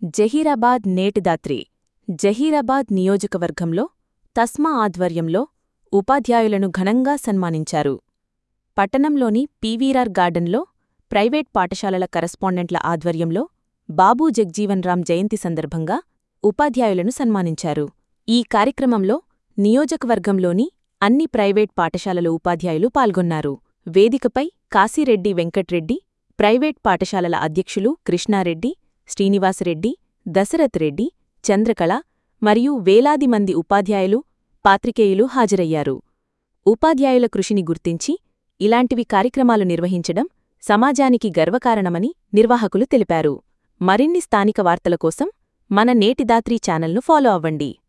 జహీరాబాద్ నేటిదాత్రి జహీరాబాద్ నియోజకవర్గంలో తస్మా ఆధ్వర్యంలో ఉపాధ్యాయులను ఘనంగా సన్మానించారు పట్టణంలోని పీవీఆర్ గార్డెన్లో ప్రైవేట్ పాఠశాలల కరస్పాండెంట్ల ఆధ్వర్యంలో బాబూ జగ్జీవన్ రామ్ జయంతి సందర్భంగా ఉపాధ్యాయులను సన్మానించారు ఈ కార్యక్రమంలో నియోజకవర్గంలోని అన్ని ప్రైవేట్ పాఠశాలల ఉపాధ్యాయులు పాల్గొన్నారు వేదికపై కాశీరెడ్డి వెంకట్రెడ్డి ప్రైవేట్ పాఠశాలల అధ్యక్షులు కృష్ణారెడ్డి శ్రీనివాసరెడ్డి దశరథ్ రెడ్డి చంద్రకళ మరియు వేలాది మంది ఉపాధ్యాయులు పాత్రికేయులు హాజరయ్యారు ఉపాధ్యాయుల కృషిని గుర్తించి ఇలాంటివి కార్యక్రమాలు నిర్వహించడం సమాజానికి గర్వకారణమని నిర్వాహకులు తెలిపారు మరిన్ని స్థానిక వార్తల కోసం మన నేటిదాత్రి ఛానల్ను ఫాలో అవ్వండి